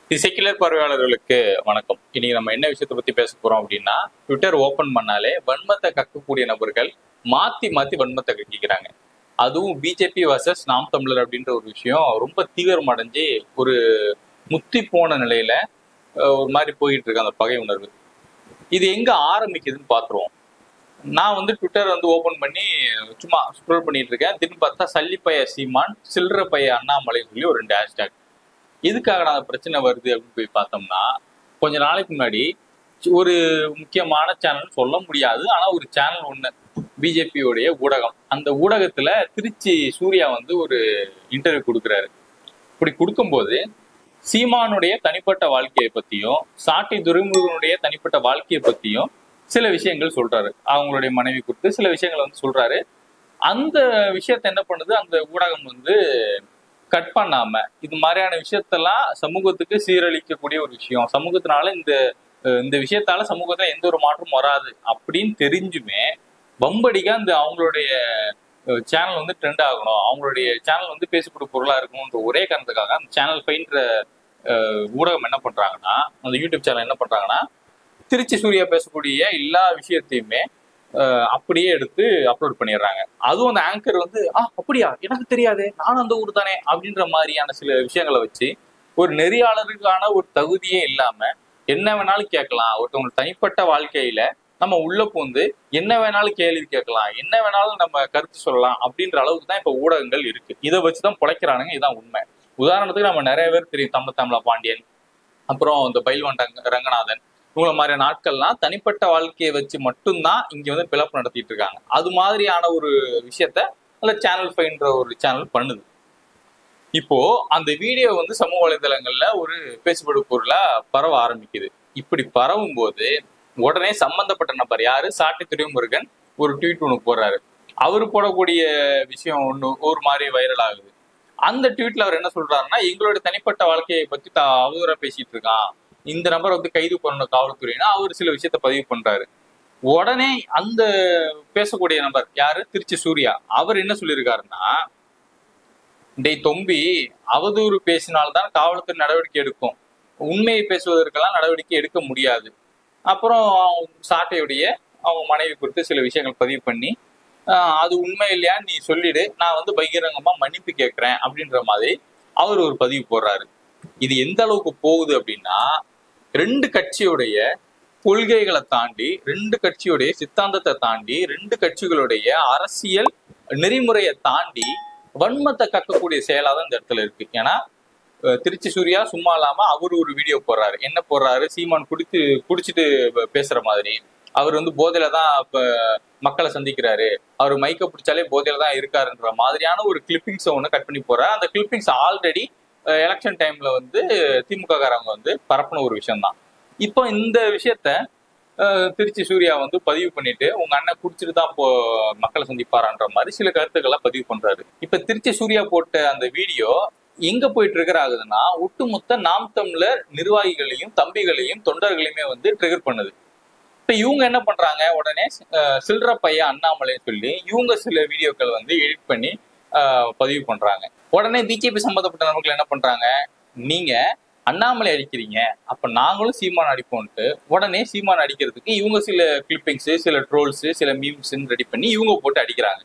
secular பார்வையாளர்களுக்கு வணக்கம் இன்னைக்கு நம்ம என்ன விஷயத்தை பத்தி பேச போறோம் அப்படின்னா ட்விட்டர் ஓபன் பண்ணாலே வன்மத்தை கக்கக்கூடிய நபர்கள் மாத்தி மாத்தி வன்மத்தை கக்கிக்கிறாங்க அதுவும் பிஜேபி வர்சஸ் நாம் தமிழர் அப்படின்ற ஒரு விஷயம் ரொம்ப தீவிரம் அடைஞ்சு ஒரு முத்தி போன நிலையில அஹ், ஒரு மாதிரி போயிட்டு இருக்கு அந்த பகை உணர்வு இது எங்க ஆரம்பிக்குதுன்னு பாத்துருவோம் நான் வந்து ட்விட்டர் வந்து ஓபன் பண்ணி சும்மா ஸ்க்ரோல் பண்ணிட்டு இருக்கேன் திடீர்னு பார்த்தா சல்லிப்பைய சீமான் சில்லற பைய அண்ணாமலை சொல்லி ஒரு ரெண்டு ஹேஷ்டேக் எதுக்காக அந்த பிரச்சனை வருது அப்படின்னு போய் பார்த்தோம்னா கொஞ்ச நாளைக்கு முன்னாடி ஒரு முக்கியமான சேனல் சொல்ல முடியாது ஆனா ஒரு சேனல் ஒண்ணு பிஜேபியோடைய ஊடகம் அந்த ஊடகத்துல திருச்சி சூர்யா வந்து ஒரு இன்டர்வியூ கொடுக்குறாரு இப்படி கொடுக்கும்போது சீமானுடைய தனிப்பட்ட வாழ்க்கையை பத்தியும் சாட்டி துரைமுருகனுடைய தனிப்பட்ட வாழ்க்கையை பத்தியும் சில விஷயங்கள் சொல்றாரு அவங்களுடைய மனைவி குறித்து சில விஷயங்களை வந்து சொல்றாரு அந்த விஷயத்த என்ன பண்ணுது அந்த ஊடகம் வந்து கட் பண்ணாம இது மாதிரியான விஷயத்தெல்லாம் சமூகத்துக்கு சீரழிக்கக்கூடிய ஒரு விஷயம் சமூகத்தினால இந்த அஹ், இந்த விஷயத்தால சமூகத்துல எந்த ஒரு மாற்றமும் வராது அப்படின்னு தெரிஞ்சுமே பம்படிக்கா அந்த அவங்களுடைய சேனல் வந்து ட்ரெண்ட் ஆகணும் அவங்களுடைய சேனல் வந்து பேசக்கூடிய பொருளா இருக்கணும்ன்ற ஒரே காரணத்துக்காக அந்த சேனல் ஃபைன்ற ஊடகம் என்ன பண்றாங்கன்னா அந்த யூடியூப் சேனல் என்ன பண்றாங்கன்னா திருச்சி சூர்யா பேசக்கூடிய எல்லா விஷயத்தையுமே அஹ், அப்படியே எடுத்து அப்லோட் பண்ணிடுறாங்க அதுவும் அந்த ஆங்கர் வந்து ஆ அப்படியா எனக்கு தெரியாது நானும் அந்த ஊர் தானே அப்படின்ற மாதிரியான சில விஷயங்களை வச்சு ஒரு நெறியாளருக்கான ஒரு தகுதியே இல்லாம என்ன வேணாலும் கேட்கலாம் ஒருத்தவங்க தனிப்பட்ட வாழ்க்கையில நம்ம உள்ள பூந்து என்ன வேணாலும் கேள்வி கேட்கலாம் என்ன வேணாலும் நம்ம கருத்து சொல்லலாம் அப்படின்ற அளவுக்கு தான் இப்ப ஊடகங்கள் இருக்கு இதை வச்சுதான் பொழைக்கிறானுங்க இதுதான் உண்மை உதாரணத்துக்கு நம்ம நிறைய பேர் தெரியும் தமிழ் தமிழ பாண்டியன் அப்புறம் இந்த பைல்வான் ரங்க ரங்கநாதன் இவங்கள மாதிரியான நாட்கள்லாம் தனிப்பட்ட வாழ்க்கையை வச்சு மட்டும்தான் இங்க வந்து பிளப்பு நடத்திட்டு இருக்காங்க அது மாதிரியான ஒரு விஷயத்த அந்த சேனல் ஃபைன்ற ஒரு சேனல் பண்ணுது இப்போ அந்த வீடியோ வந்து சமூக வலைதளங்கள்ல ஒரு பேசுபடு பொருளா பரவ ஆரம்பிக்குது இப்படி பரவும் போது உடனே சம்பந்தப்பட்ட நபர் யாரு சாட்டி துரைமுருகன் ஒரு ட்வீட் ஒன்று போடுறாரு அவர் போடக்கூடிய விஷயம் ஒன்று ஒரு மாதிரி வைரல் ஆகுது அந்த ட்வீட்ல அவர் என்ன சொல்றாருன்னா எங்களுடைய தனிப்பட்ட வாழ்க்கையை பத்தி த- அவதூறா பேசிட்டு இருக்கான் இந்த நபர் வந்து கைது பண்ணணும் காவல்துறைனா அவர் சில விஷயத்த பதிவு பண்றாரு உடனே அந்த பேசக்கூடிய நபர் யாரு திருச்சி சூர்யா அவர் என்ன சொல்லியிருக்காருன்னா டேய் தொம்பி அவதூறு பேசினால்தான் காவல்துறை நடவடிக்கை எடுக்கும் உண்மையை பேசுவதற்கெல்லாம் நடவடிக்கை எடுக்க முடியாது அப்புறம் சாட்டையுடைய அவங்க மனைவி குறித்து சில விஷயங்கள் பதிவு பண்ணி ஆஹ் அது உண்மை இல்லையான்னு நீ சொல்லிடு நான் வந்து பகிரங்கமா மன்னிப்பு கேட்கிறேன் அப்படின்ற மாதிரி அவர் ஒரு பதிவு போடுறாரு இது எந்த அளவுக்கு போகுது அப்படின்னா ரெண்டு கட்சியுடைய கொள்கைகளை தாண்டி ரெண்டு கட்சியுடைய சித்தாந்தத்தை தாண்டி ரெண்டு கட்சிகளுடைய அரசியல் நெறிமுறையை தாண்டி வன்மத்தை கக்கக்கூடிய செயலா தான் இந்த இடத்துல இருக்கு ஏன்னா அஹ், திருச்சி சூர்யா சும்மா இல்லாம அவர் ஒரு வீடியோ போடுறாரு என்ன போடுறாரு சீமான் குடித்து குடிச்சிட்டு ப- பேசுற மாதிரி அவர் வந்து போதையில தான் இப்ப மக்களை சந்திக்கிறாரு அவர் மைக்க பிடிச்சாலே போதையில தான் இருக்காருன்ற மாதிரியான ஒரு கிளிப்பிங்ஸ் ஒன்று கட் பண்ணி போறாரு அந்த கிளிப்பிங்ஸ் ஆல்ரெடி எலெக்ஷன் டைம்ல வந்து திமுக காரங்க வந்து பரப்புன ஒரு விஷயம் தான் இப்போ இந்த விஷயத்த அஹ், திருச்சி சூர்யா வந்து பதிவு பண்ணிட்டு உங்க அண்ணன் குடிச்சிட்டு தான் இப்போ மக்களை சந்திப்பாரான்ற மாதிரி சில கருத்துக்களை பதிவு பண்றாரு இப்ப திருச்சி சூர்யா போட்ட அந்த வீடியோ எங்க போய் ட்ரிகர் ஆகுதுன்னா ஒட்டுமொத்த நாம் தமிழர் நிர்வாகிகளையும் தம்பிகளையும் தொண்டர்களையுமே வந்து ட்ரிகர் பண்ணுது இப்ப இவங்க என்ன பண்றாங்க உடனே அஹ், சில்லற பையன் அண்ணாமலை சொல்லி இவங்க சில வீடியோக்கள் வந்து எடிட் பண்ணி அஹ், பதிவு பண்றாங்க உடனே பிஜேபி சம்பந்தப்பட்ட நபர்கள் என்ன பண்றாங்க நீங்க அண்ணாமலை அடிக்கிறீங்க அப்ப நாங்களும் சீமான் அடிப்போம்ட்டு உடனே சீமான் அடிக்கிறதுக்கு இவங்க சில கிளிப்பிங்ஸ் சில ட்ரோல்ஸ் சில மீம்ஸ் ரெடி பண்ணி இவங்க போட்டு அடிக்கிறாங்க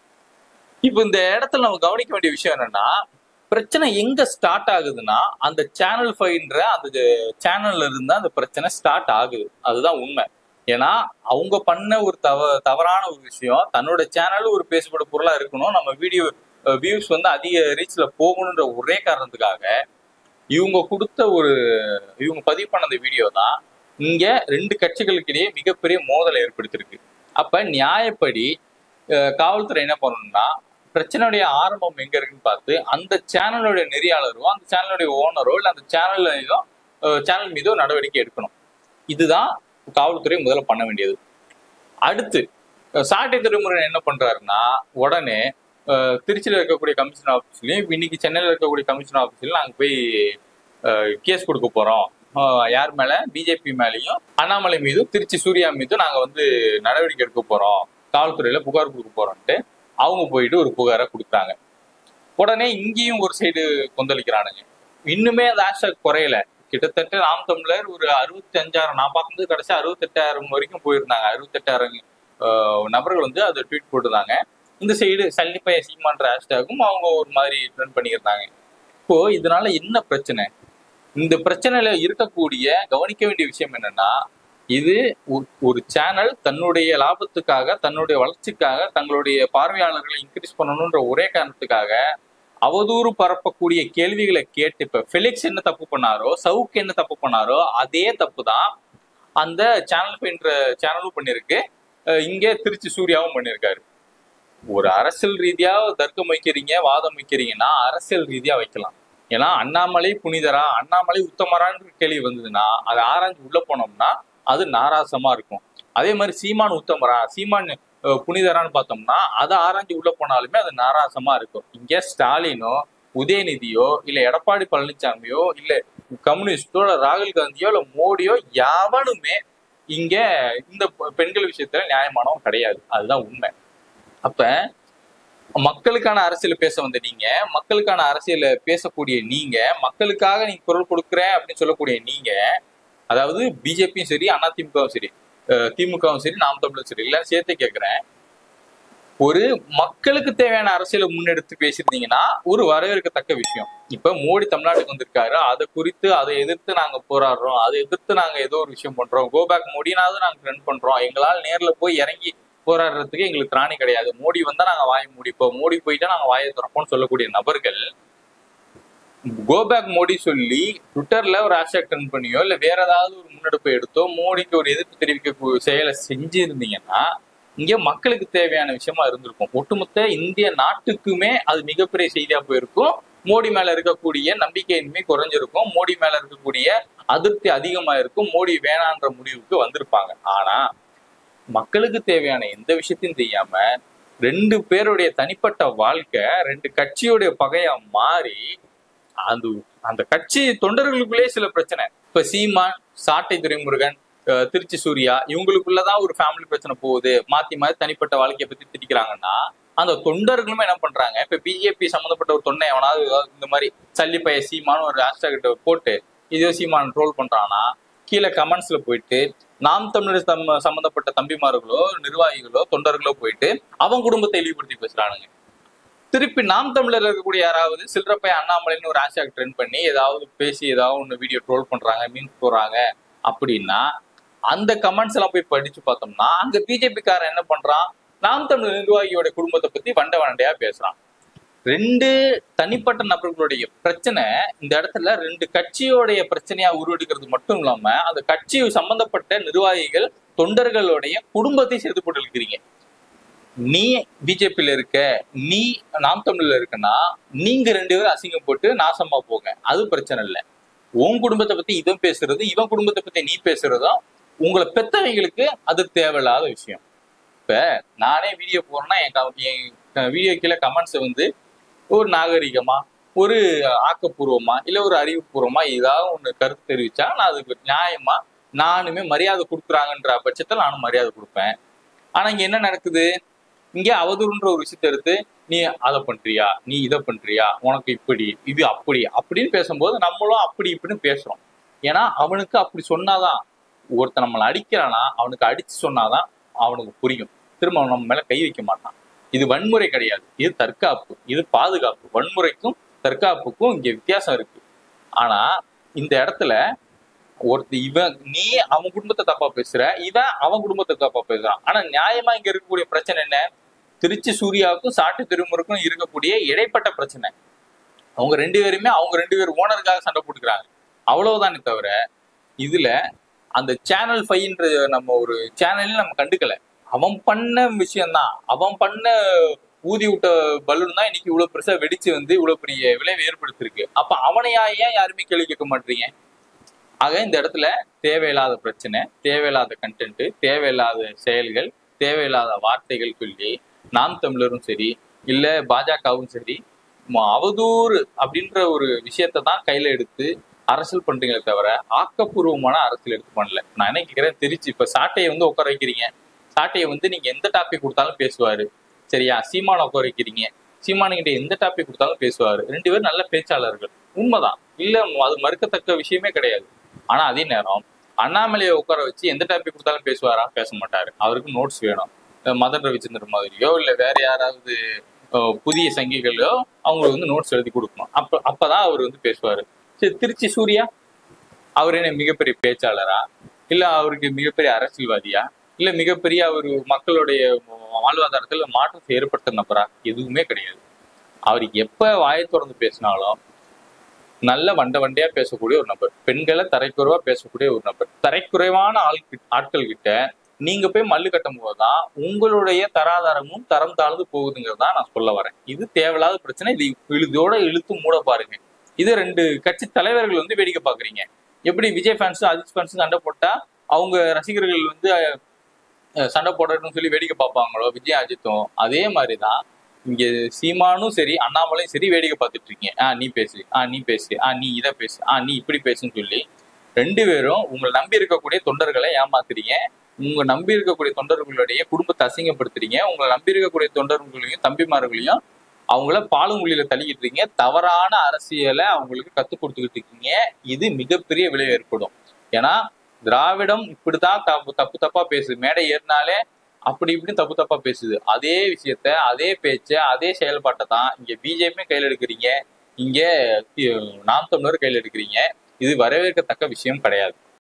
இப்போ இந்த இடத்துல நம்ம கவனிக்க வேண்டிய விஷயம் என்னன்னா பிரச்சனை எங்க ஸ்டார்ட் ஆகுதுன்னா அந்த சேனல் ஃபைன்ற அந்த சேனல்ல இருந்தா அந்த பிரச்சனை ஸ்டார்ட் ஆகுது அதுதான் உண்மை ஏன்னா அவங்க பண்ண ஒரு தவ தவறான ஒரு விஷயம் தன்னோட சேனல் ஒரு பேசப்பட பொருளா இருக்கணும் நம்ம வீடியோ வியூஸ் வந்து அதிக ரீச்ல போகணுன்ற ஒரே காரணத்துக்காக இவங்க கொடுத்த ஒரு இவங்க பதிவு பண்ண அந்த வீடியோ தான் இங்க ரெண்டு கட்சிகளுக்கிடையே மிகப்பெரிய மோதலை ஏற்படுத்தியிருக்கு அப்ப நியாயப்படி அஹ், காவல்துறை என்ன பண்ணணும்னா பிரச்சனையுடைய ஆரம்பம் எங்க இருக்குன்னு பார்த்து அந்த சேனலுடைய நெறியாளரோ அந்த சேனலுடைய ஓனரோ இல்ல அந்த சேனல்லையும் சேனல் மீதோ நடவடிக்கை எடுக்கணும் இதுதான் காவல்துறை முதல்ல பண்ண வேண்டியது அடுத்து அஹ், சாட்டை திருமுருகன் என்ன பண்றாருன்னா உடனே அஹ், திருச்சியில இருக்கக்கூடிய கமிஷன் ஆஃபீஸ்லயும் இன்னைக்கு சென்னையில இருக்கக்கூடிய கமிஷன் ஆஃபீஸ்லயும் நாங்க போய் கேஸ் கொடுக்க போறோம் அஹ், யார் மேல பிஜேபி மேலயும் அண்ணாமலை மீதும் திருச்சி சூர்யா மீதும் நாங்க வந்து நடவடிக்கை எடுக்க போறோம் காவல்துறையில புகார் கொடுக்க போறோம்ட்டு அவங்க போயிட்டு ஒரு புகாரை கொடுக்குறாங்க உடனே இங்கேயும் ஒரு சைடு கொந்தளிக்கிறானுங்க இன்னுமே அந்த ஹேஷ்டாக் குறையல கிட்டத்தட்ட நாம் தமிழர் ஒரு அறுபத்தி அஞ்சாயிரம் நான் பார்க்கும்போது கடைசி அறுபத்தெட்டாயிரம் வரைக்கும் போயிருந்தாங்க அறுபத்தெட்டாயிரம் ஆஹ், நபர்கள் வந்து அதை ட்வீட் போட்டிருந்தாங்க இந்த சைடு சல்லிப்பைய சீமான்ற ஹேஷ்டேக்கும் அவங்க ஒரு மாதிரி ட்ரெண்ட் பண்ணியிருந்தாங்க இப்போ இதனால என்ன பிரச்சனை இந்த பிரச்சனையில இருக்கக்கூடிய கவனிக்க வேண்டிய விஷயம் என்னன்னா இது ஒரு- ஒரு சேனல் தன்னுடைய லாபத்துக்காக தன்னுடைய வளர்ச்சிக்காக தங்களுடைய பார்வையாளர்களை இன்க்ரீஸ் பண்ணணுன்ற ஒரே காரணத்துக்காக அவதூறு பரப்பக்கூடிய கேள்விகளை கேட்டு இப்ப ஃபெலிக்ஸ் என்ன தப்பு பண்ணாரோ சவுக் என்ன தப்பு பண்ணாரோ அதே தப்பு தான் அந்த சேனல் என்ற சேனலும் பண்ணிருக்கு அஹ் இங்கே திருச்சி சூர்யாவும் பண்ணியிருக்காரு ஒரு அரசியல் ரீதியா தர்க்கம் வைக்கிறீங்க வாதம் வைக்கிறீங்கன்னா அரசியல் ரீதியா வைக்கலாம் ஏன்னா அண்ணாமலை புனிதரா அண்ணாமலை உத்தமரான்ற கேள்வி வந்ததுன்னா அதை ஆராய்ஞ்சு உள்ள போனோம்னா அது நாராசமா இருக்கும் அதே மாதிரி சீமான் உத்தமரா சீமான் அஹ், புனிதரான்னு பார்த்தோம்னா அதை ஆராய்ஞ்சு உள்ள போனாலுமே அது நாராசமா இருக்கும் இங்க ஸ்டாலினோ உதயநிதியோ இல்ல எடப்பாடி பழனிசாமியோ இல்ல கம்யூனிஸ்டோ இல்ல ராகுல் காந்தியோ இல்ல மோடியோ எவனுமே இங்க இந்த பெண்கள் விஷயத்துல நியாயமானவன் கிடையாது அதுதான் உண்மை அப்ப மக்களுக்கான அரசியல் பேச வந்த நீங்க மக்களுக்கான அரசியல பேசக்கூடிய நீங்க மக்களுக்காக நீங்க குரல் கொடுக்குறேன் அப்படின்னு சொல்லக்கூடிய நீங்க அதாவது பிஜேபியும் சரி அதிமுகவும் சரி அஹ் திமுகவும் சரி நாம் தமிழும் சரி எல்லாம் சேர்த்து கேட்கிறேன் ஒரு மக்களுக்கு தேவையான அரசியலை முன்னெடுத்து பேசியிருந்தீங்கன்னா ஒரு வரவேற்கத்தக்க விஷயம் இப்ப மோடி தமிழ்நாட்டுக்கு வந்திருக்காரு அதை குறித்து அதை எதிர்த்து நாங்க போராடுறோம் அதை எதிர்த்து நாங்க ஏதோ ஒரு விஷயம் பண்றோம் கோபேக் மோடினாவது நாங்க ரன் பண்றோம் எங்களால் நேர்ல போய் இறங்கி போராடுறதுக்கு எங்களுக்கு திராணி கிடையாது மோடி வந்தா நாங்க வாயை முடிப்போம் மோடி போயிட்டா நாங்க வாயை திறப்போம்னு சொல்லக்கூடிய நபர்கள் கோபேக் மோடி சொல்லி ட்விட்டர்ல ஒரு ஹேஷ்டாக் ட்ரெண்ட் பண்ணியோ இல்ல வேற ஏதாவது ஒரு முன்னெடுப்பு எடுத்தோ மோடிக்கு ஒரு எதிர்ப்பு தெரிவிக்க செயலை செஞ்சிருந்தீங்கன்னா இங்க மக்களுக்கு தேவையான விஷயமா இருந்திருக்கும் ஒட்டுமொத்த இந்திய நாட்டுக்குமே அது மிகப்பெரிய செய்தியா போயிருக்கும் மோடி மேல இருக்கக்கூடிய நம்பிக்கையின்மை குறைஞ்சிருக்கும் மோடி மேல இருக்கக்கூடிய அதிருப்தி அதிகமா இருக்கும் மோடி வேணான்ற முடிவுக்கு வந்திருப்பாங்க ஆனா மக்களுக்கு தேவையான எந்த விஷயத்தையும் செய்யாம ரெண்டு பேருடைய தனிப்பட்ட வாழ்க்கை ரெண்டு கட்சியுடைய பகையா மாறி அது அந்த கட்சி தொண்டர்களுக்குள்ளே சில பிரச்சனை இப்ப சீமான் சாட்டை துரைமுருகன் அஹ் திருச்சி சூர்யா இவங்களுக்குள்ளதான் ஒரு ஃபேமிலி பிரச்சனை போகுது மாத்தி மாத்தி தனிப்பட்ட வாழ்க்கையை பத்தி திட்டிக்கிறாங்கன்னா அந்த தொண்டர்களுமே என்ன பண்றாங்க இப்ப பிஜேபி சம்மந்தப்பட்ட ஒரு தொண்டை எவனாவது ஏதாவது இந்த மாதிரி சல்லிப்பைய சீமான்னு ஒரு ஹேஷ்டாக் போட்டு இதோ சீமான் ட்ரோல் பண்றானா கீழே கமெண்ட்ஸ்ல போயிட்டு நாம் தமிழர் சம்ம சம்பந்தப்பட்ட தம்பிமார்களோ நிர்வாகிகளோ தொண்டர்களோ போயிட்டு அவன் குடும்பத்தை இழிவுபடுத்தி பேசுறானுங்க திருப்பி நாம் தமிழர் இருக்கக்கூடிய யாராவது சில்லறப்பைய அண்ணாமலைன்னு ஒரு ஹேஷ்டாக் ட்ரெண்ட் பண்ணி ஏதாவது பேசி ஏதாவது ஒன்று வீடியோ ட்ரோல் பண்றாங்க மீன்ஸ் போடுறாங்க அப்படின்னா அந்த கமெண்ட்ஸ் எல்லாம் போய் படிச்சு பார்த்தோம்னா அங்க பிஜேபி காரன் என்ன பண்றான் நாம் தமிழர் நிர்வாகியோட குடும்பத்தை பத்தி வண்ட வண்டையா பேசுறான் ரெண்டு தனிப்பட்ட நபர்களுடைய பிரச்சனை இந்த இடத்துல ரெண்டு கட்சியோடைய பிரச்சனையா உருவெடுக்கிறது மட்டும் இல்லாம அந்த கட்சி சம்பந்தப்பட்ட நிர்வாகிகள் தொண்டர்களுடைய குடும்பத்தை சேர்த்து போட்டு இருக்கிறீங்க நீ பிஜேபியில இருக்க நீ நாம் தமிழ்ல இருக்கனா நீங்க ரெண்டு பேரும் அசிங்கம் போட்டு நாசமா போங்க அது பிரச்சனை இல்லை உன் குடும்பத்தை பத்தி இவன் பேசுறது இவன் குடும்பத்தை பத்தி நீ பேசுறதும் உங்களை பெத்தவங்களுக்கு அது தேவையில்லாத விஷயம் இப்ப நானே வீடியோ போறேன்னா என் க- என் வீடியோ கீழே கமெண்ட்ஸ் வந்து ஒரு நாகரிகமா ஒரு ஆக்கப்பூர்வமா இல்ல ஒரு அறிவுபூர்வமா ஏதாவது ஒண்ணு கருத்து தெரிவிச்சா நான் அதுக்கு நியாயமா நானுமே மரியாதை கொடுக்குறாங்கன்ற பட்சத்தில் நானும் மரியாதை கொடுப்பேன் ஆனா இங்க என்ன நடக்குது இங்க அவதூறுன்ற ஒரு விஷயத்த எடுத்து நீ அதை பண்றியா நீ இதை பண்றியா உனக்கு இப்படி இது அப்படி அப்படின்னு பேசும்போது நம்மளும் அப்படி இப்படின்னு பேசுறோம் ஏன்னா அவனுக்கு அப்படி சொன்னாதான் ஒருத்தன் நம்மளை அடிக்கிறானா அவனுக்கு அடிச்சு சொன்னாதான் அவனுக்கு புரியும் திரும்ப அவன் நம்ம மேல கை வைக்க மாட்டான் இது வன்முறை கிடையாது இது தற்காப்பு இது பாதுகாப்பு வன்முறைக்கும் தற்காப்புக்கும் இங்க வித்தியாசம் இருக்கு ஆனா இந்த இடத்துல ஒருத்த இவன் நீ அவன் குடும்பத்தை தப்பா பேசுற இவன் அவன் குடும்பத்தை தப்பா பேசுறான் ஆனா நியாயமா இங்க இருக்கக்கூடிய பிரச்சனை என்ன திருச்சி சூர்யாவுக்கும் சாட்டு திருமுருக்கும் இருக்கக்கூடிய இடைப்பட்ட பிரச்சனை அவங்க ரெண்டு பேருமே அவங்க ரெண்டு பேர் ஓனருக்காக சண்டை போட்டுக்கிறாங்க அவ்வளவுதானே தவிர இதுல அந்த சேனல் ஃபைன்ற நம்ம ஒரு சேனல்ல நம்ம கண்டுக்கல அவன் பண்ண விஷயம்தான் அவன் பண்ண ஊதி விட்ட பலூன் தான் இன்னைக்கு இவ்வளவு பெருசா வெடிச்சு வந்து இவ்வளவு பெரிய விளைவை ஏற்படுத்திருக்கு அப்ப அவனையா ஏன் யாருமே கேள்வி கேட்க மாட்டீங்க ஆக இந்த இடத்துல தேவையில்லாத பிரச்சனை தேவையில்லாத கண்டென்ட் தேவையில்லாத செயல்கள் தேவையில்லாத வார்த்தைகள் சொல்லி நாம் தமிழரும் சரி இல்ல பாஜகவும் சரி ம- அவதூறு அப்படின்ற ஒரு விஷயத்தை தான் கையில எடுத்து அரசியல் பண்றீங்களே தவிர ஆக்கப்பூர்வமான அரசியல் எடுத்து பண்ணல நான் என்ன கேட்கிறேன் திருச்சி இப்ப சாட்டையை வந்து உட்கார வைக்கிறீங்க சாட்டையை வந்து நீங்க எந்த டாபிக் கொடுத்தாலும் பேசுவாரு சரியா சீமான உட்கார வைக்கிறீங்க சீமானுங்கிட்ட எந்த டாபிக் கொடுத்தாலும் பேசுவாரு ரெண்டு பேரும் நல்ல பேச்சாளர்கள் உண்மைதான் இல்ல அது மறுக்கத்தக்க விஷயமே கிடையாது ஆனா அதே நேரம் அண்ணாமலையை உட்கார வச்சு எந்த டாபிக் கொடுத்தாலும் பேசுவாரா பேச மாட்டாரு அவருக்கு நோட்ஸ் வேணும் அஹ் மதன் ரவிச்சந்திரன் மாதிரியோ இல்ல வேற யாராவது அஹ், புதிய சங்கிகளோ அவங்களுக்கு வந்து நோட்ஸ் எழுதி கொடுக்கணும் அப்ப அப்பதான் அவர் வந்து பேசுவாரு சரி திருச்சி சூர்யா அவர் என்ன மிகப்பெரிய பேச்சாளரா இல்ல அவருக்கு மிகப்பெரிய அரசியல்வாதியா இல்ல மிகப்பெரிய அவர் மக்களுடைய வாழ்வாதாரத்துல மாற்றத்தை ஏற்படுத்த நபரா எதுவுமே கிடையாது அவர் எப்ப வாயை திறந்து பேசினாலும் நல்ல வண்ட வண்டையா பேசக்கூடிய ஒரு நபர் பெண்களை தரைக்குறைவா பேசக்கூடிய ஒரு நபர் தரைக்குறைவான ஆள் ஆட்கள் கிட்ட நீங்க போய் மல்லு கட்டும் போதுதான் உங்களுடைய தராதாரமும் தரம் தாழ்ந்து போகுதுங்கிறதா நான் சொல்ல வரேன் இது தேவையில்லாத பிரச்சனை இது இழுதோட இழுத்து மூட பாருங்க இது ரெண்டு கட்சி தலைவர்கள் வந்து வேடிக்கை பாக்குறீங்க எப்படி விஜய் ஃபேன்ஸும் அஜித் ஃபேன்ஸும் சண்டை போட்டா அவங்க ரசிகர்கள் வந்து அஹ், சண்டை போடணும்னு சொல்லி வேடிக்கை பார்ப்பாங்களோ விஜய் அஜித்தும் அதே மாதிரிதான் இங்க சீமானும் சரி அண்ணாமலையும் சரி வேடிக்கை பார்த்துட்டு இருக்கீங்க ஆ நீ பேசு ஆ நீ பேசு ஆ நீ இதை பேசு ஆ நீ இப்படி பேசுன்னு சொல்லி ரெண்டு பேரும் உங்களை நம்பி இருக்கக்கூடிய தொண்டர்களை ஏமாத்துறீங்க உங்க நம்பி இருக்கக்கூடிய தொண்டர்களுடைய குடும்பத்தை அசிங்கப்படுத்துறீங்க உங்களை நம்பி இருக்கக்கூடிய தொண்டர்களையும் தம்பிமார்களையும் அவங்கள பாலுங்குழியில தள்ளிக்கிட்டு இருக்கீங்க தவறான அரசியலை அவங்களுக்கு கத்துக் கொடுத்துக்கிட்டு இருக்கீங்க இது மிகப்பெரிய விளைவு ஏற்படும் ஏன்னா திராவிடம் இப்படிதான் தப்பு தப்பு தப்பா பேசுது மேடை ஏறினாலே அப்படி இப்படி தப்பு தப்பா பேசுது அதே விஷயத்த அதே பேச்ச அதே செயல்பாட்டை தான் இங்க பிஜேபி கையில் எடுக்கிறீங்க இங்க தி- நாம் தமிழர் கையில் எடுக்கிறீங்க இது வரவேற்கத்தக்க விஷயம் கிடையாது